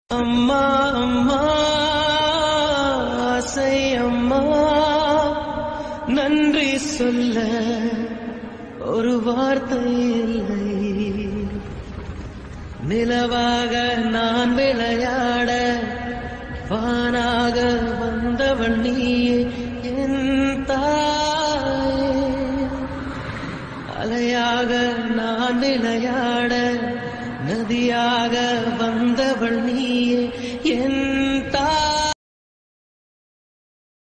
அம்மா அம்மா ஆசை அம்மா நன்றி சொல்ல ஒரு வார்த்தை இல்லை நிலவாக நான் விளையாட வானாக வந்தவள் நீயே என் தாயே அலையாக நான் விளையாட நதியாக வந்தவள் நீயே என்